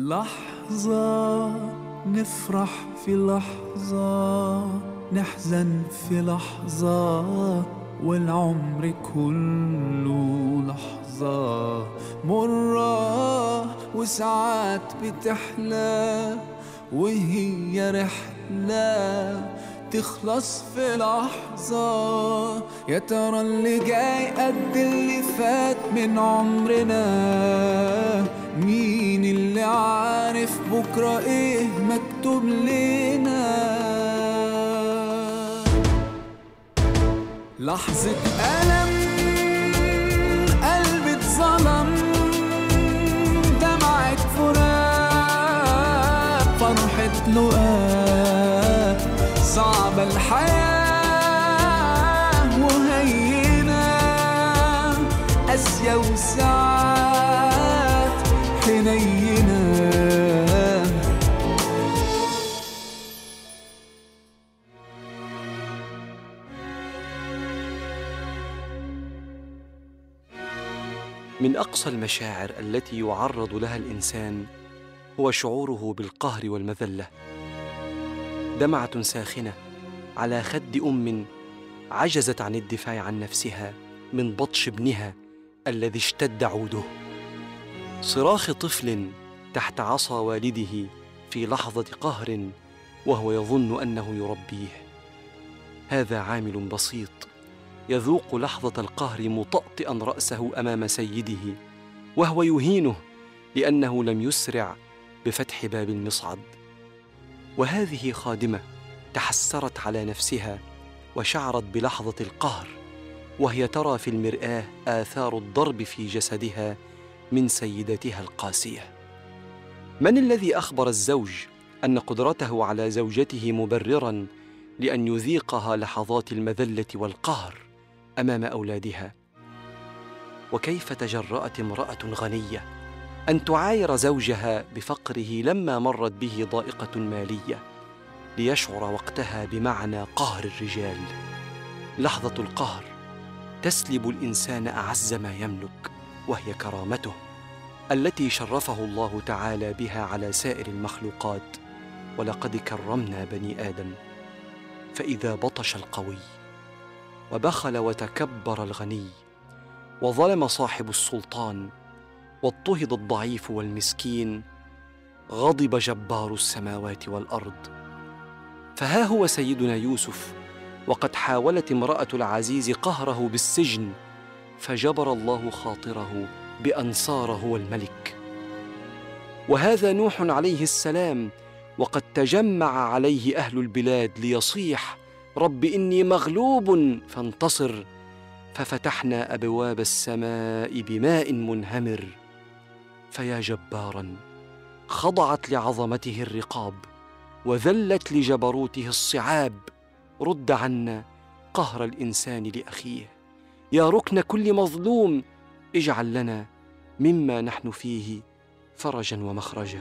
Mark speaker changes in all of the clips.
Speaker 1: لحظة نفرح في لحظة نحزن في لحظة والعمر كله لحظة مرة وساعات بتحلى وهي رحلة تخلص في لحظة يا ترى اللي جاي قد اللي فات من عمرنا مين اللي عارف بكرة ايه مكتوب لنا لحظة ألم قلبي اتظلم دمعة فراق فرحة لقاء صعبة الحياة وهينة قاسية وساعات حنينة
Speaker 2: من اقصى المشاعر التي يعرض لها الانسان هو شعوره بالقهر والمذله دمعه ساخنه على خد ام عجزت عن الدفاع عن نفسها من بطش ابنها الذي اشتد عوده صراخ طفل تحت عصا والده في لحظه قهر وهو يظن انه يربيه هذا عامل بسيط يذوق لحظه القهر مطأطئا راسه امام سيده وهو يهينه لانه لم يسرع بفتح باب المصعد وهذه خادمه تحسرت على نفسها وشعرت بلحظه القهر وهي ترى في المراه اثار الضرب في جسدها من سيدتها القاسيه من الذي اخبر الزوج ان قدرته على زوجته مبررا لان يذيقها لحظات المذله والقهر امام اولادها وكيف تجرات امراه غنيه ان تعاير زوجها بفقره لما مرت به ضائقه ماليه ليشعر وقتها بمعنى قهر الرجال لحظه القهر تسلب الانسان اعز ما يملك وهي كرامته التي شرفه الله تعالى بها على سائر المخلوقات ولقد كرمنا بني ادم فاذا بطش القوي وبخل وتكبر الغني وظلم صاحب السلطان واضطهد الضعيف والمسكين غضب جبار السماوات والارض فها هو سيدنا يوسف وقد حاولت امراه العزيز قهره بالسجن فجبر الله خاطره بان صار هو الملك وهذا نوح عليه السلام وقد تجمع عليه اهل البلاد ليصيح رب اني مغلوب فانتصر ففتحنا ابواب السماء بماء منهمر فيا جبارا خضعت لعظمته الرقاب وذلت لجبروته الصعاب رد عنا قهر الانسان لاخيه يا ركن كل مظلوم اجعل لنا مما نحن فيه فرجا ومخرجا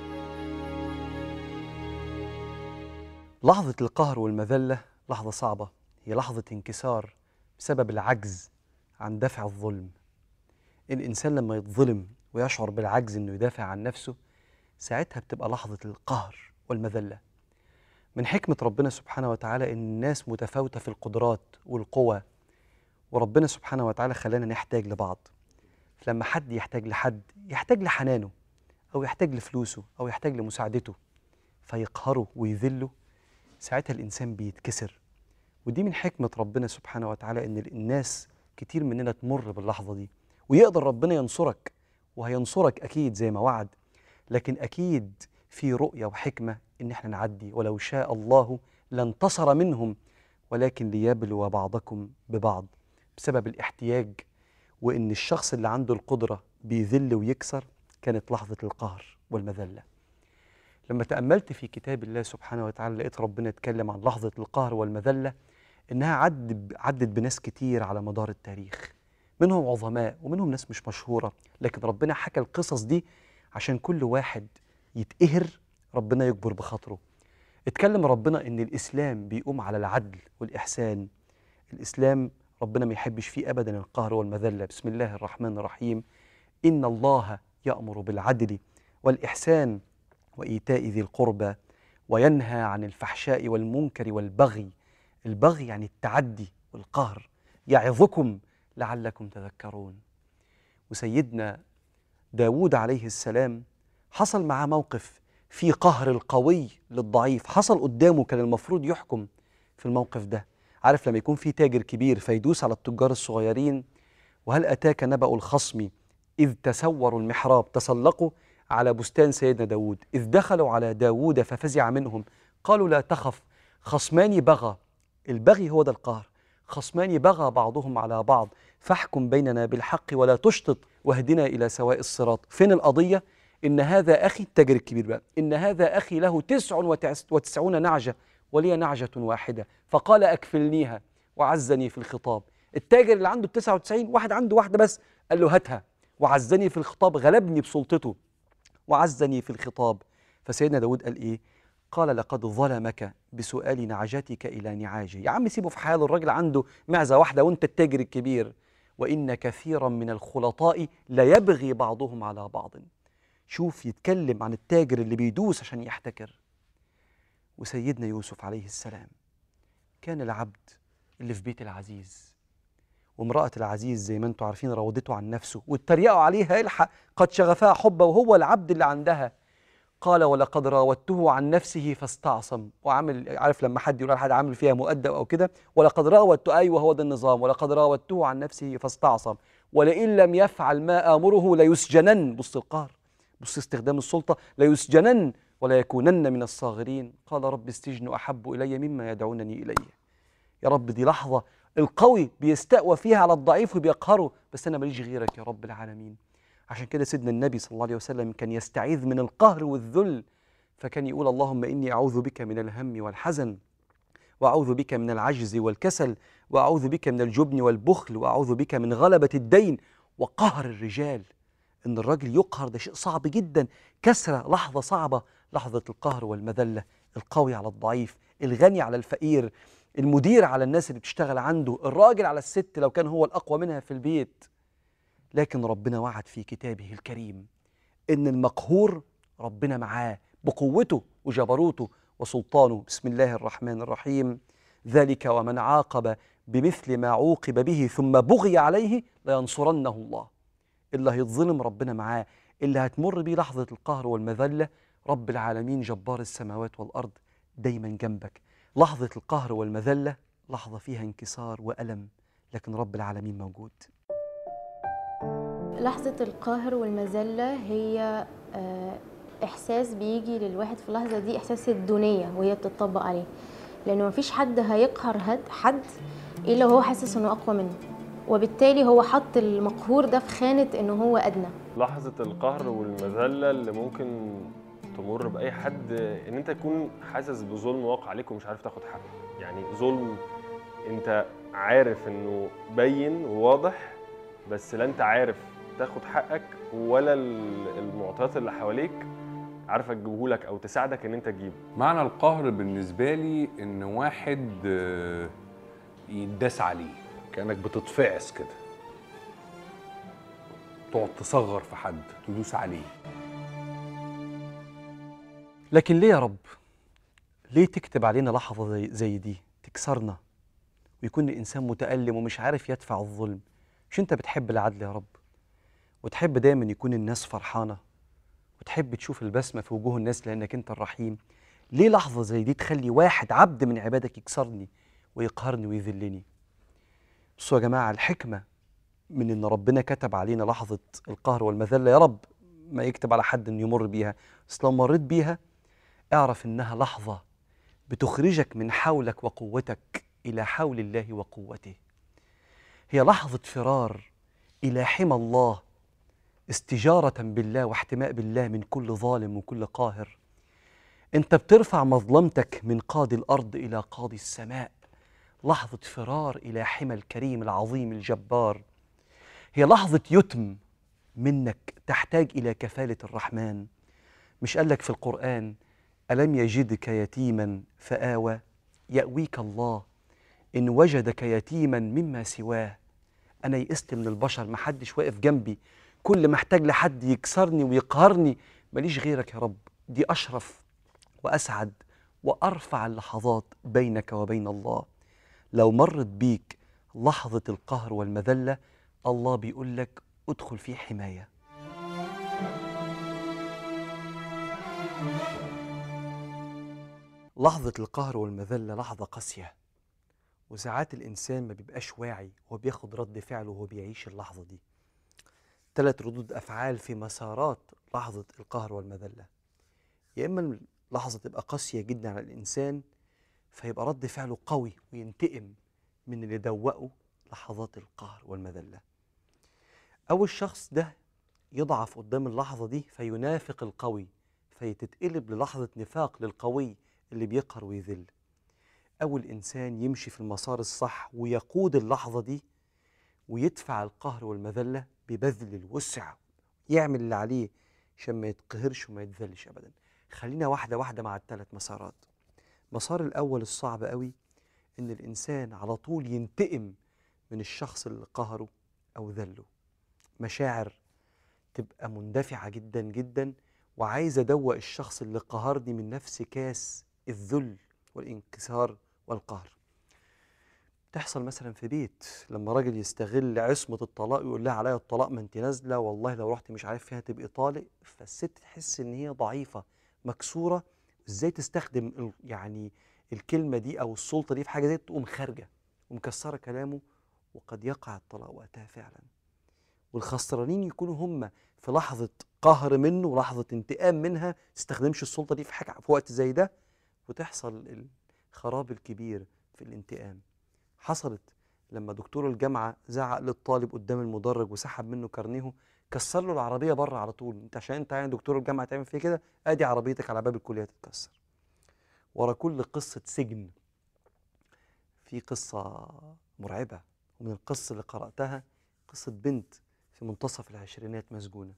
Speaker 2: لحظه القهر والمذله لحظه صعبه هي لحظه انكسار بسبب العجز عن دفع الظلم الانسان لما يتظلم ويشعر بالعجز انه يدافع عن نفسه ساعتها بتبقى لحظه القهر والمذله من حكمه ربنا سبحانه وتعالى ان الناس متفاوته في القدرات والقوى وربنا سبحانه وتعالى خلانا نحتاج لبعض لما حد يحتاج لحد يحتاج لحنانه او يحتاج لفلوسه او يحتاج لمساعدته فيقهره ويذله ساعتها الانسان بيتكسر ودي من حكمه ربنا سبحانه وتعالى ان الناس كتير مننا تمر باللحظه دي ويقدر ربنا ينصرك وهينصرك اكيد زي ما وعد لكن اكيد في رؤيه وحكمه ان احنا نعدي ولو شاء الله لانتصر منهم ولكن ليبلو بعضكم ببعض بسبب الاحتياج وان الشخص اللي عنده القدره بيذل ويكسر كانت لحظه القهر والمذله لما تاملت في كتاب الله سبحانه وتعالى لقيت ربنا يتكلم عن لحظه القهر والمذله انها عد عدت بناس كتير على مدار التاريخ منهم عظماء ومنهم ناس مش مشهوره لكن ربنا حكى القصص دي عشان كل واحد يتقهر ربنا يكبر بخاطره اتكلم ربنا ان الاسلام بيقوم على العدل والاحسان الاسلام ربنا ما يحبش فيه ابدا القهر والمذله بسم الله الرحمن الرحيم ان الله يامر بالعدل والإحسان وإيتاء ذي القربى وينهى عن الفحشاء والمنكر والبغي البغي يعني التعدي والقهر يعظكم لعلكم تذكرون وسيدنا داود عليه السلام حصل معاه موقف في قهر القوي للضعيف حصل قدامه كان المفروض يحكم في الموقف ده عارف لما يكون في تاجر كبير فيدوس على التجار الصغيرين وهل أتاك نبأ الخصم إذ تسوروا المحراب تسلقوا على بستان سيدنا داود إذ دخلوا على داود ففزع منهم قالوا لا تخف خصمان بغى البغي هو ده القهر خصمان بغى بعضهم على بعض فاحكم بيننا بالحق ولا تشطط واهدنا إلى سواء الصراط فين القضية؟ إن هذا أخي التاجر الكبير بقى إن هذا أخي له تسع وتسعون نعجة ولي نعجة واحدة فقال أكفلنيها وعزني في الخطاب التاجر اللي عنده 99 واحد عنده واحدة بس قال له هاتها وعزني في الخطاب غلبني بسلطته وعزني في الخطاب فسيدنا داود قال إيه قال لقد ظلمك بسؤال نعجتك إلى نعاجه يا عم سيبه في حاله الراجل عنده معزة واحدة وانت التاجر الكبير وإن كثيرا من الخلطاء ليبغي بعضهم على بعض شوف يتكلم عن التاجر اللي بيدوس عشان يحتكر وسيدنا يوسف عليه السلام كان العبد اللي في بيت العزيز وامرأة العزيز زي ما انتم عارفين راودته عن نفسه واتريقوا عليها الحق قد شغفها حبا وهو العبد اللي عندها قال ولقد راودته عن نفسه فاستعصم وعامل عارف لما حد يقول على حد عامل فيها مؤدب او كده ولقد راودت ايوه هو ده النظام ولقد راودته عن نفسه فاستعصم ولئن لم يفعل ما امره ليسجنن بص القهر بص استخدام السلطه ليسجنن ولا يكونن من الصاغرين قال رب السجن احب الي مما يدعونني اليه يا رب دي لحظه القوي بيستقوى فيها على الضعيف وبيقهره بس انا ماليش غيرك يا رب العالمين عشان كده سيدنا النبي صلى الله عليه وسلم كان يستعيذ من القهر والذل فكان يقول اللهم اني اعوذ بك من الهم والحزن واعوذ بك من العجز والكسل واعوذ بك من الجبن والبخل واعوذ بك من غلبه الدين وقهر الرجال ان الراجل يقهر ده شيء صعب جدا كسره لحظه صعبه لحظه القهر والمذله القوي على الضعيف الغني على الفقير المدير على الناس اللي بتشتغل عنده الراجل على الست لو كان هو الاقوى منها في البيت لكن ربنا وعد في كتابه الكريم ان المقهور ربنا معاه بقوته وجبروته وسلطانه بسم الله الرحمن الرحيم ذلك ومن عاقب بمثل ما عوقب به ثم بغي عليه لينصرنه الله اللي هيتظلم ربنا معاه اللي هتمر بيه لحظة القهر والمذلة رب العالمين جبار السماوات والأرض دايما جنبك لحظة القهر والمذلة لحظة فيها انكسار وألم لكن رب العالمين موجود
Speaker 3: لحظة القهر والمذلة هي آه، إحساس بيجي للواحد في اللحظة دي إحساس الدونية وهي بتطبق عليه لأنه مفيش حد هيقهر هد- حد إلا وهو حاسس إنه أقوى منه وبالتالي هو حط المقهور ده في خانة إنه هو أدنى
Speaker 4: لحظة القهر والمذلة اللي ممكن تمر بأي حد إن أنت تكون حاسس بظلم واقع عليك ومش عارف تاخد حقك يعني ظلم أنت عارف إنه بين وواضح بس لا أنت عارف تاخد حقك ولا ال- المعطيات اللي حواليك عارفة تجيبهولك أو تساعدك إن أنت تجيبه
Speaker 5: معنى القهر بالنسبة لي إن واحد آه، يتداس عليه كأنك بتتفعس كده تقعد تصغر في حد تدوس عليه
Speaker 2: لكن ليه يا رب ليه تكتب علينا لحظة زي, زي دي تكسرنا ويكون الإنسان متألم ومش عارف يدفع الظلم مش أنت بتحب العدل يا رب وتحب دايما يكون الناس فرحانة وتحب تشوف البسمة في وجوه الناس لأنك أنت الرحيم ليه لحظة زي دي تخلي واحد عبد من عبادك يكسرني ويقهرني ويذلني بصوا يا جماعة الحكمة من إن ربنا كتب علينا لحظة القهر والمذلة يا رب ما يكتب على حد إنه يمر بيها بس لو مريت بيها اعرف إنها لحظة بتخرجك من حولك وقوتك إلى حول الله وقوته هي لحظة فرار إلى حمى الله استجارة بالله واحتماء بالله من كل ظالم وكل قاهر أنت بترفع مظلمتك من قاضي الأرض إلى قاضي السماء لحظة فرار إلى حمى الكريم العظيم الجبار هي لحظة يتم منك تحتاج إلى كفالة الرحمن مش قال لك في القرآن ألم يجدك يتيما فآوى يأويك الله إن وجدك يتيما مما سواه أنا يئست من البشر محدش واقف جنبي كل ما احتاج لحد يكسرني ويقهرني ماليش غيرك يا رب دي أشرف وأسعد وأرفع اللحظات بينك وبين الله لو مرت بيك لحظة القهر والمذلة الله بيقول لك ادخل في حماية لحظة القهر والمذلة لحظة قاسية وساعات الإنسان ما بيبقاش واعي وهو بياخد رد فعله وهو بيعيش اللحظة دي ثلاث ردود أفعال في مسارات لحظة القهر والمذلة يا إما اللحظة تبقى قاسية جدا على الإنسان فيبقى رد فعله قوي وينتقم من اللي دوقه لحظات القهر والمذلة أول شخص ده يضعف قدام اللحظة دي فينافق القوي فيتتقلب للحظة نفاق للقوي اللي بيقهر ويذل أول إنسان يمشي في المسار الصح ويقود اللحظة دي ويدفع القهر والمذلة ببذل الوسع يعمل اللي عليه عشان ما يتقهرش وما يتذلش أبدا خلينا واحدة واحدة مع الثلاث مسارات مسار الأول الصعب قوي إن الإنسان على طول ينتقم من الشخص اللي قهره أو ذله مشاعر تبقى مندفعة جدا جدا وعايز أدوق الشخص اللي قهرني من نفس كاس الذل والانكسار والقهر تحصل مثلا في بيت لما راجل يستغل عصمة الطلاق يقول لها عليا الطلاق ما انت نازلة والله لو رحت مش عارف فيها تبقي طالق فالست تحس ان هي ضعيفة مكسورة ازاي تستخدم ال- يعني الكلمة دي او السلطة دي في حاجة زي تقوم خارجة ومكسرة كلامه وقد يقع الطلاق وقتها فعلا والخسرانين يكونوا هم في لحظة قهر منه ولحظة انتقام منها تستخدمش السلطة دي في حاجة في وقت زي ده وتحصل الخراب الكبير في الانتقام حصلت لما دكتور الجامعة زعق للطالب قدام المدرج وسحب منه كارنيهو كسر له العربية بره على طول انت عشان انت يعني دكتور الجامعة تعمل فيه كده ادي عربيتك على باب الكلية تتكسر ورا كل قصة سجن في قصة مرعبة ومن القصة اللي قرأتها قصة بنت في منتصف العشرينات مسجونة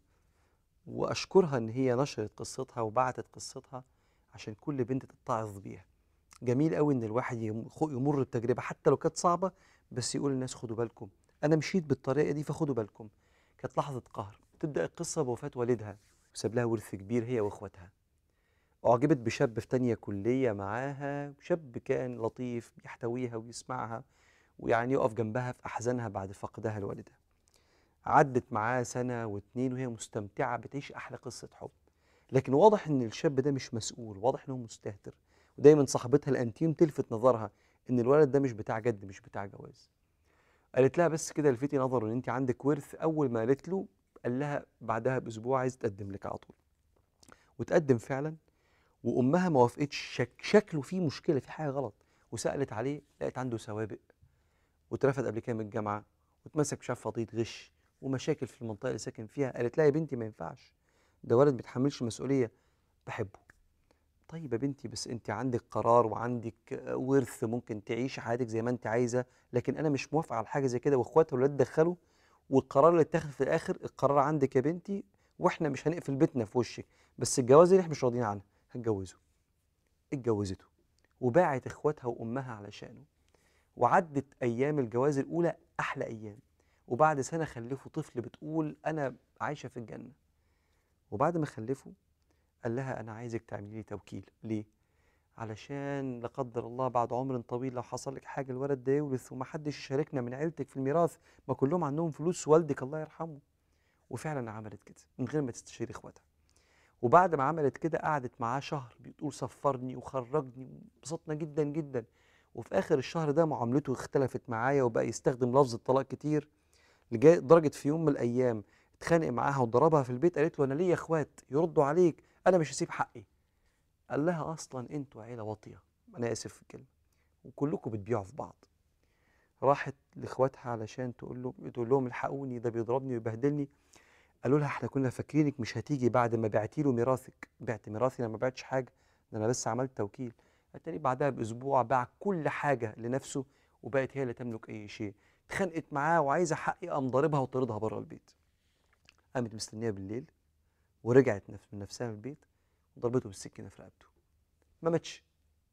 Speaker 2: وأشكرها إن هي نشرت قصتها وبعتت قصتها عشان كل بنت تتعظ بيها جميل قوي إن الواحد يم- خو- يمر بتجربة حتى لو كانت صعبة بس يقول للناس خدوا بالكم أنا مشيت بالطريقة دي فخدوا بالكم كانت لحظة قهر تبدأ القصة بوفاة والدها وساب لها ورث كبير هي وإخواتها أعجبت بشاب في تانية كلية معاها شاب كان لطيف بيحتويها ويسمعها ويعني يقف جنبها في أحزانها بعد فقدها لوالدها عدت معاه سنة واتنين وهي مستمتعة بتعيش أحلى قصة حب لكن واضح إن الشاب ده مش مسؤول واضح إنه مستهتر ودايما صاحبتها الأنتيم تلفت نظرها إن الولد ده مش بتاع جد مش بتاع جواز قالت لها بس كده لفتي نظره إن أنت عندك ورث أول ما قالت له قال لها بعدها بأسبوع عايز تقدم لك على طول وتقدم فعلا وأمها ما وافقتش شك شكله فيه مشكلة في حاجة غلط وسألت عليه لقيت عنده سوابق واترفد قبل كده من الجامعة واتمسك مش عارف قضية غش ومشاكل في المنطقة اللي ساكن فيها قالت لها يا بنتي ما ينفعش ده ولد ما بيتحملش مسؤولية بحبه طيب يا بنتي بس انت عندك قرار وعندك آه، ورث ممكن تعيشي حياتك زي ما انت عايزة لكن انا مش موافقة على حاجة زي كده واخواتها الولاد دخلوا والقرار اللي اتاخد في الاخر القرار عندك يا بنتي واحنا مش هنقفل بيتنا في وشك بس الجواز اللي احنا مش راضيين عنها هتجوزه اتجوزته وباعت اخواتها وامها علشانه وعدت ايام الجواز الاولى احلى ايام وبعد سنه خلفوا طفل بتقول انا عايشه في الجنه وبعد ما خلفوا قال لها انا عايزك تعملي لي توكيل ليه علشان لا قدر الله بعد عمر طويل لو حصل لك حاجه الولد ده يورث ومحدش يشاركنا من عيلتك في الميراث ما كلهم عندهم فلوس والدك الله يرحمه وفعلا عملت كده من غير ما تستشير اخواتها وبعد ما عملت كده قعدت معاه شهر بتقول سفرني وخرجني انبسطنا جدا جدا وفي اخر الشهر ده معاملته اختلفت معايا وبقى يستخدم لفظ الطلاق كتير لجا- لدرجه في يوم من الايام اتخانق معاها وضربها في البيت قالت له انا ليا اخوات يردوا عليك انا مش هسيب حقي قال لها اصلا انتوا عيله واطيه انا اسف في الكلمه وكلكم بتبيعوا في بعض راحت لاخواتها علشان تقول له تقول لهم الحقوني ده بيضربني ويبهدلني قالوا لها احنا كنا فاكرينك مش هتيجي بعد ما بعتي له ميراثك بعت ميراثي انا ما بعتش حاجه ده انا بس عملت توكيل اتاري بعدها باسبوع باع كل حاجه لنفسه وبقت هي اللي تملك اي شيء اتخانقت معاه وعايزه حقي قام ضاربها وطردها بره البيت قامت مستنيه بالليل ورجعت نفس من نفسها في البيت وضربته بالسكينه في رقبته ما ماتش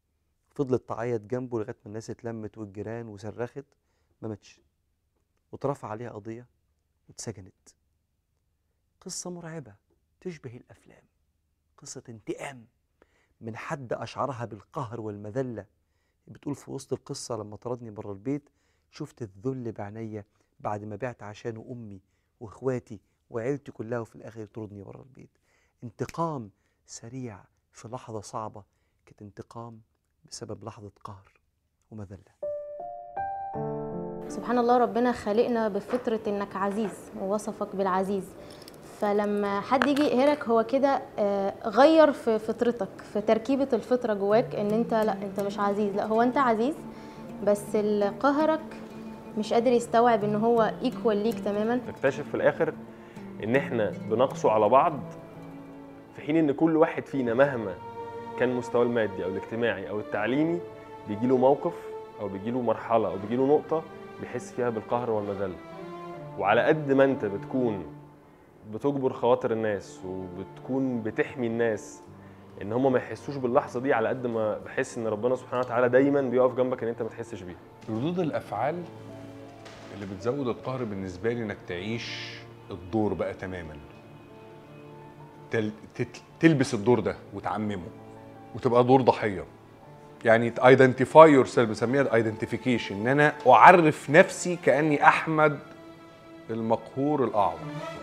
Speaker 2: فضلت تعيط جنبه لغايه ما الناس اتلمت والجيران وصرخت ما ماتش واترفع عليها قضيه واتسجنت قصة مرعبة تشبه الأفلام قصة انتقام من حد أشعرها بالقهر والمذلة بتقول في وسط القصة لما طردني بره البيت شفت الذل بعينيا بعد ما بعت عشانه أمي وإخواتي وعيلتي كلها وفي الآخر يطردني بره البيت انتقام سريع في لحظة صعبة كانت انتقام بسبب لحظة قهر ومذلة
Speaker 3: سبحان الله ربنا خالقنا بفطرة انك عزيز ووصفك بالعزيز فلما حد يجي يقهرك هو كده آه، غير في فطرتك في تركيبة الفطرة جواك ان انت لا انت مش عزيز لا هو انت عزيز بس اللي قهرك مش قادر يستوعب ان هو ايكوال ليك تماما
Speaker 4: تكتشف في الاخر ان احنا بنقسو على بعض في حين ان كل واحد فينا مهما كان مستواه المادي او الاجتماعي او التعليمي بيجي له موقف او بيجي له مرحله او بيجي له نقطه بيحس فيها بالقهر والمذله وعلى قد ما انت بتكون بتجبر خواطر الناس وبتكون بتحمي الناس ان هم ما يحسوش باللحظه دي على قد ما بحس ان ربنا سبحانه وتعالى دايما بيقف جنبك ان انت ما تحسش بيها
Speaker 5: ردود الافعال اللي بتزود القهر بالنسبه لي انك تعيش الدور بقى تماما تل... تت... تلبس الدور ده وتعممه وتبقى دور ضحيه يعني ايدنتيفاي يور سيلف بسميها الايدنتيفيكيشن ان انا اعرف نفسي كاني احمد المقهور الاعور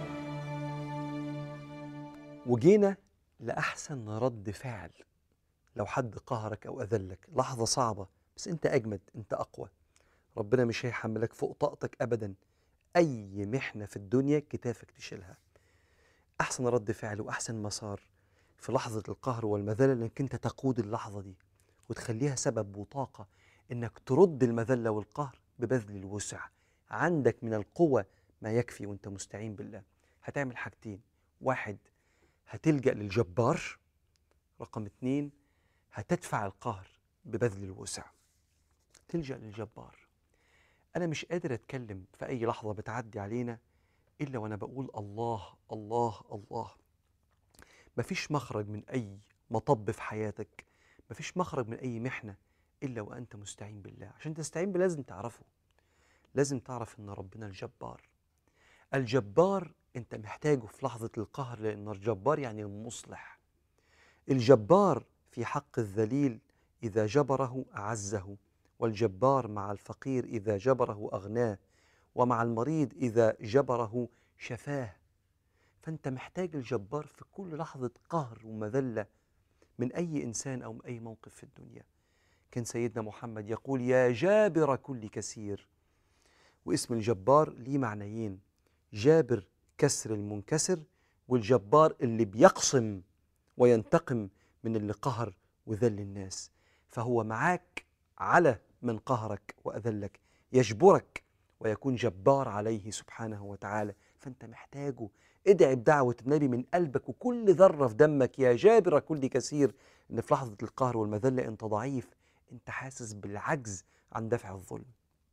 Speaker 2: وجينا لأحسن رد فعل لو حد قهرك أو أذلك لحظة صعبة بس أنت أجمد أنت أقوى ربنا مش هيحملك فوق طاقتك أبدا أي محنة في الدنيا كتافك تشيلها أحسن رد فعل وأحسن مسار في لحظة القهر والمذلة إنك أنت تقود اللحظة دي وتخليها سبب وطاقة إنك ترد المذلة والقهر ببذل الوسع عندك من القوة ما يكفي وأنت مستعين بالله هتعمل حاجتين واحد هتلجأ للجبار رقم اتنين هتدفع القهر ببذل الوسع تلجأ للجبار أنا مش قادر أتكلم في أي لحظة بتعدي علينا إلا وأنا بقول الله الله الله مفيش مخرج من أي مطب في حياتك مفيش مخرج من أي محنة إلا وأنت مستعين بالله عشان تستعين بالله لازم تعرفه لازم تعرف إن ربنا الجبار الجبار انت محتاجه في لحظة القهر لأن الجبار يعني المصلح الجبار في حق الذليل إذا جبره أعزه والجبار مع الفقير إذا جبره أغناه ومع المريض إذا جبره شفاه فأنت محتاج الجبار في كل لحظة قهر ومذلة من أي إنسان أو من أي موقف في الدنيا كان سيدنا محمد يقول يا جابر كل كثير واسم الجبار ليه معنيين جابر كسر المنكسر والجبار اللي بيقسم وينتقم من اللي قهر وذل الناس فهو معاك على من قهرك وأذلك يجبرك ويكون جبار عليه سبحانه وتعالى فأنت محتاجه ادعي بدعوة النبي من قلبك وكل ذرة في دمك يا جابر كل كثير إن في لحظة القهر والمذلة أنت ضعيف أنت حاسس بالعجز عن دفع الظلم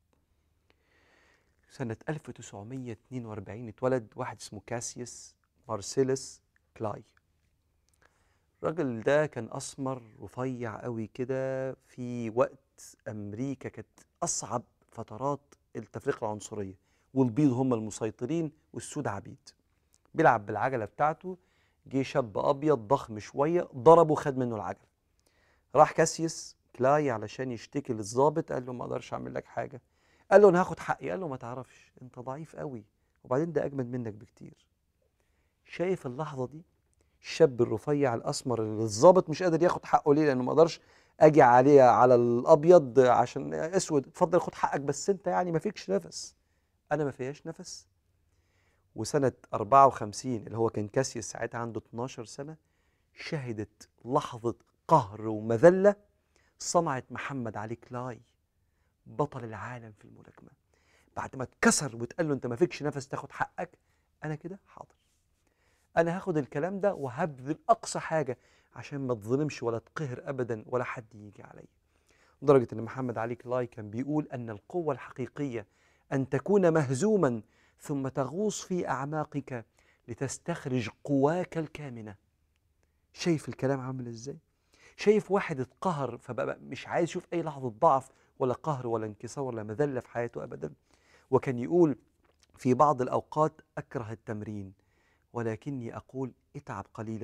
Speaker 2: سنة 1942 اتولد واحد اسمه كاسيوس مارسيلس كلاي الراجل ده كان أسمر رفيع قوي كده في وقت أمريكا كانت أصعب فترات التفرقة العنصرية والبيض هم المسيطرين والسود عبيد بيلعب بالعجلة بتاعته جه شاب أبيض ضخم شوية ضربه خد منه العجلة راح كاسيوس كلاي علشان يشتكي للظابط قال له ما اقدرش اعمل لك حاجه قال له انا هاخد حقي قال له ما تعرفش انت ضعيف قوي وبعدين ده اجمد منك بكتير شايف اللحظه دي الشاب الرفيع الاسمر اللي الظابط مش قادر ياخد حقه ليه لانه ما اقدرش اجي عليه على الابيض عشان اسود اتفضل خد حقك بس انت يعني ما فيكش نفس انا ما فيهاش نفس وسنه 54 اللي هو كان كاسيوس ساعتها عنده 12 سنه شهدت لحظه قهر ومذله صنعت محمد علي كلاي بطل العالم في الملاكمه بعد ما اتكسر واتقال له انت ما فيكش نفس تاخد حقك انا كده حاضر انا هاخد الكلام ده وهبذل اقصى حاجه عشان ما تظلمش ولا تقهر ابدا ولا حد يجي عليا لدرجه ان محمد علي كلاي كان بيقول ان القوه الحقيقيه ان تكون مهزوما ثم تغوص في اعماقك لتستخرج قواك الكامنه شايف الكلام عامل ازاي شايف واحد اتقهر فبقى مش عايز يشوف اي لحظه ضعف ولا قهر ولا انكسار ولا مذله في حياته ابدا وكان يقول في بعض الاوقات اكره التمرين ولكني اقول اتعب قليلا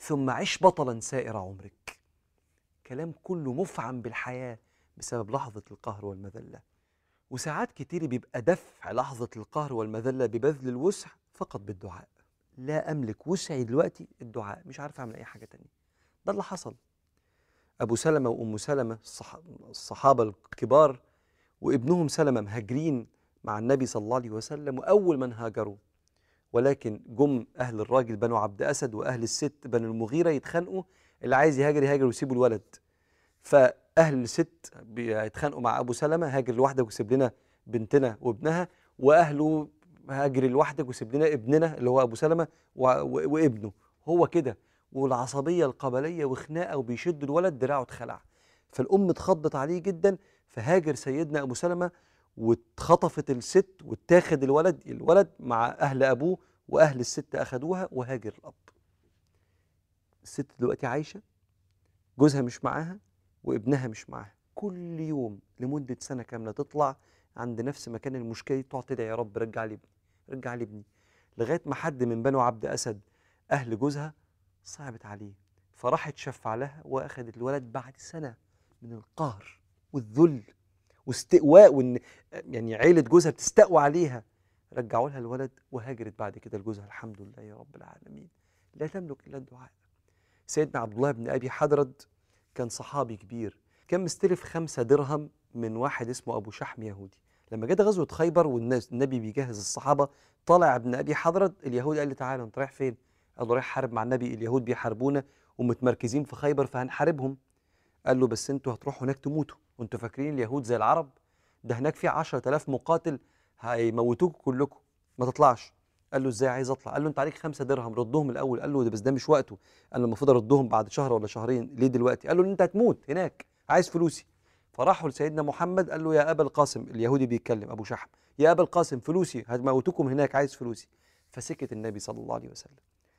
Speaker 2: ثم عش بطلا سائر عمرك كلام كله مفعم بالحياة بسبب لحظة القهر والمذلة وساعات كتير بيبقى دفع لحظة القهر والمذلة ببذل الوسع فقط بالدعاء لا أملك وسعي دلوقتي الدعاء مش عارف أعمل أي حاجة تانية ده اللي حصل أبو سلمة وأم سلمة الصح... الصحابة الكبار وابنهم سلمة مهاجرين مع النبي صلى الله عليه وسلم وأول من هاجروا ولكن جم أهل الراجل بنو عبد أسد وأهل الست بنو المغيرة يتخانقوا اللي عايز يهاجر يهاجر ويسيبوا الولد فأهل الست بيتخانقوا مع أبو سلمة هاجر لوحدك وسيب لنا بنتنا وابنها وأهله هاجر لوحدك وسيب لنا ابننا اللي هو أبو سلمة و... و... وابنه هو كده والعصبية القبلية وخناقة وبيشد الولد دراعه اتخلع فالأم اتخضت عليه جدا فهاجر سيدنا أبو سلمة واتخطفت الست واتاخد الولد الولد مع أهل أبوه وأهل الست أخدوها وهاجر الأب الست دلوقتي عايشة جوزها مش معاها وابنها مش معاها كل يوم لمدة سنة كاملة تطلع عند نفس مكان المشكلة دي تقعد تدعي يا رب رجع لي ابني رجع لي ابني لغاية ما حد من بنو عبد أسد أهل جوزها صعبت عليه فراحت شفع لها وأخذت الولد بعد سنة من القهر والذل واستقواء وان يعني عيله جوزها بتستقوى عليها رجعوا لها الولد وهاجرت بعد كده لجوزها الحمد لله يا رب العالمين لا تملك الا الدعاء سيدنا عبد الله بن ابي حدرد كان صحابي كبير كان مستلف خمسة درهم من واحد اسمه ابو شحم يهودي لما جت غزوه خيبر والناس النبي بيجهز الصحابه طلع ابن ابي حضرد اليهودي قال له تعالى انت رايح فين؟ قال له رايح حارب مع النبي اليهود بيحاربونا ومتمركزين في خيبر فهنحاربهم قال له بس انتوا هتروحوا هناك تموتوا وانتوا فاكرين اليهود زي العرب ده هناك في 10000 مقاتل هيموتوكوا كلكم ما تطلعش قال له ازاي عايز اطلع قال له انت عليك خمسة درهم ردهم الاول قال له ده بس ده مش وقته قال له المفروض اردهم بعد شهر ولا شهرين ليه دلوقتي قال له انت هتموت هناك عايز فلوسي فراحوا لسيدنا محمد قال له يا ابا القاسم اليهودي بيتكلم ابو شحم يا ابا القاسم فلوسي هتموتوكم هناك عايز فلوسي فسكت النبي صلى الله عليه وسلم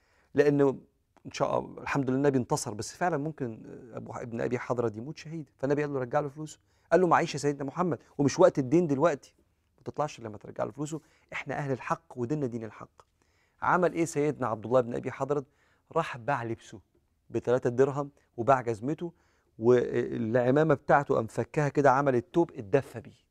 Speaker 2: لانه ان شاء الله الحمد لله النبي انتصر بس فعلا ممكن ابو ابن ابي حضره يموت شهيد فالنبي قال له رجع له فلوسه قال له معيش يا سيدنا محمد ومش وقت الدين دلوقتي ما تطلعش لما ترجع له فلوسه احنا اهل الحق وديننا دين الحق عمل ايه سيدنا عبد الله بن ابي حضرد راح باع لبسه بثلاثة درهم وباع جزمته والعمامه بتاعته قام فكها كده عمل التوب اتدفى بيه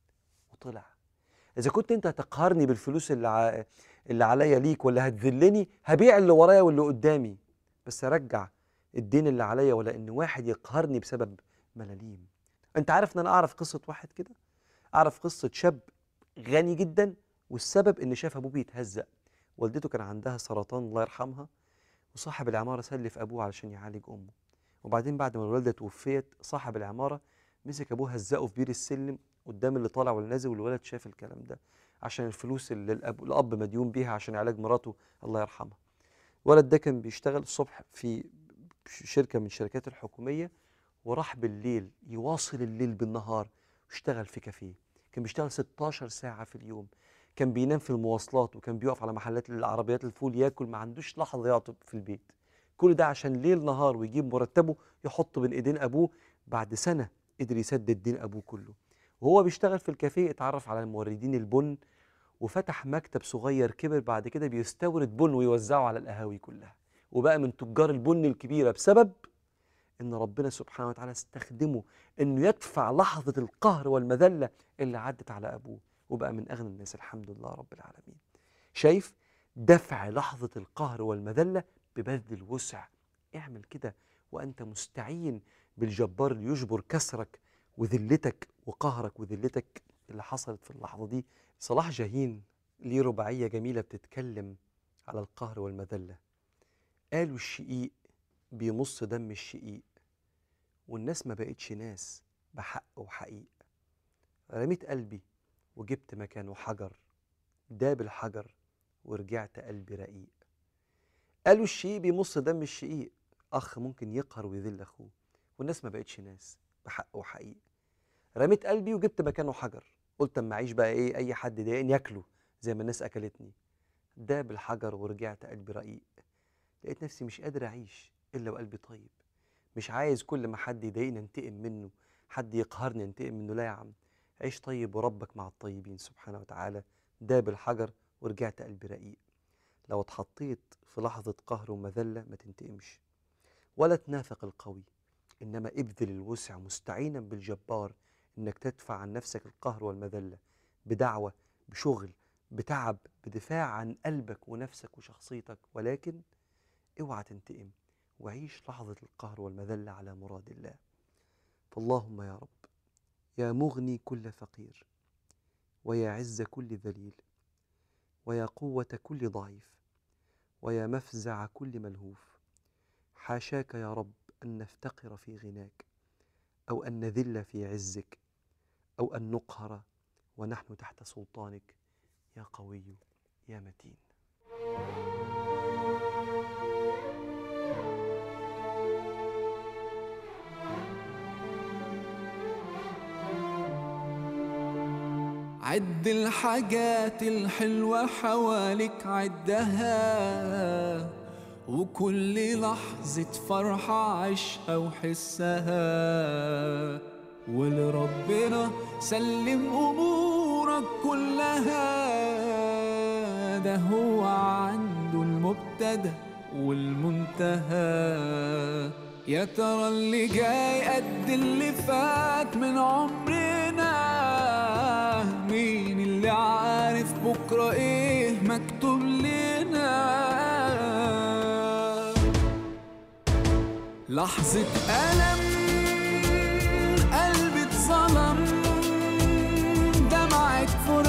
Speaker 2: وطلع اذا كنت انت هتقهرني بالفلوس اللي ع... اللي عليا ليك ولا هتذلني هبيع اللي ورايا واللي قدامي بس ارجع الدين اللي عليا ولا ان واحد يقهرني بسبب ملاليم انت عارف ان انا اعرف قصه واحد كده اعرف قصه شاب غني جدا والسبب ان شاف ابوه بيتهزق والدته كان عندها سرطان الله يرحمها وصاحب العماره سلف ابوه علشان يعالج امه وبعدين بعد ما الوالده توفيت صاحب العماره مسك ابوه هزقه في بير السلم قدام اللي طالع واللي نازل والولد شاف الكلام ده عشان الفلوس اللي الاب الاب مديون بيها عشان علاج مراته الله يرحمها الولد ده كان بيشتغل الصبح في شركه من الشركات الحكوميه وراح بالليل يواصل الليل بالنهار واشتغل في كافيه كان بيشتغل 16 ساعه في اليوم كان بينام في المواصلات وكان بيقف على محلات العربيات الفول ياكل ما عندوش لحظه يقعد في البيت كل ده عشان ليل نهار ويجيب مرتبه يحطه بين ايدين ابوه بعد سنه قدر يسدد دين ابوه كله وهو بيشتغل في الكافيه اتعرف على موردين البن وفتح مكتب صغير كبر بعد كده بيستورد بن ويوزعه على القهاوي كلها وبقى من تجار البن الكبيره بسبب ان ربنا سبحانه وتعالى استخدمه انه يدفع لحظه القهر والمذله اللي عدت على ابوه وبقى من اغنى الناس الحمد لله رب العالمين شايف دفع لحظه القهر والمذله ببذل الوسع اعمل كده وانت مستعين بالجبار اللي يجبر كسرك وذلتك وقهرك وذلتك اللي حصلت في اللحظه دي صلاح جاهين ليه رباعيه جميله بتتكلم على القهر والمذله قالوا الشقيق بيمص دم الشقيق والناس ما بقتش ناس بحق وحقيق رميت قلبي وجبت مكانه حجر داب الحجر ورجعت قلبي رقيق قالوا الشقيق بيمص دم الشقيق اخ ممكن يقهر ويذل اخوه والناس ما بقتش ناس بحق وحقيق رميت قلبي وجبت مكانه حجر قلت اما اعيش بقى ايه اي حد ضايقني ياكله زي ما الناس اكلتني داب الحجر ورجعت قلبي رقيق لقيت نفسي مش قادر اعيش الا وقلبي طيب مش عايز كل ما حد يضايقني انتقم منه حد يقهرني انتقم منه لا يا عم عيش طيب وربك مع الطيبين سبحانه وتعالى داب الحجر ورجعت قلبي رقيق لو اتحطيت في لحظة قهر ومذلة ما تنتقمش ولا تنافق القوي إنما ابذل الوسع مستعينا بالجبار إنك تدفع عن نفسك القهر والمذلة بدعوة بشغل بتعب بدفاع عن قلبك ونفسك وشخصيتك ولكن اوعى تنتقم وعيش لحظة القهر والمذلة على مراد الله فاللهم يا رب يا مغني كل فقير ويا عز كل ذليل ويا قوة كل ضعيف ويا مفزع كل ملهوف حاشاك يا رب أن نفتقر في غناك أو أن نذل في عزك أو أن نقهر ونحن تحت سلطانك يا قوي يا متين
Speaker 1: عد الحاجات الحلوة حواليك عدها وكل لحظة فرحة عيشها وحسها ولربنا سلم أمورك كلها ده هو عنده المبتدأ والمنتهى يا ترى اللي جاي قد اللي فات من عمرنا مين اللي عارف بكرة ايه مكتوب لنا لحظة ألم قلبي اتظلم دمعة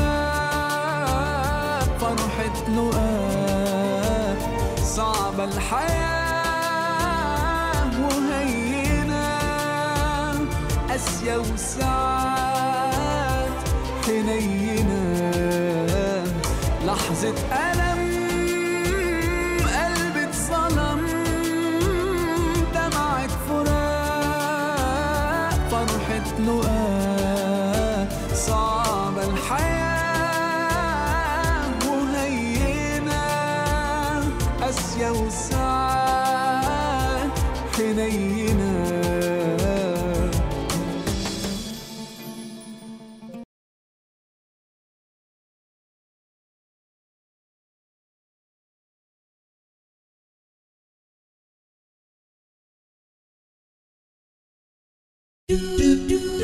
Speaker 1: فراق فرحة لقاء صعبة الحياة وهينة قاسية وساعات حنينة لحظة ألم قلبي اتظلم دمعة فراق فرحة لقاء صعبة الحياة وهينة قاسية وساعات حنينة
Speaker 6: do do do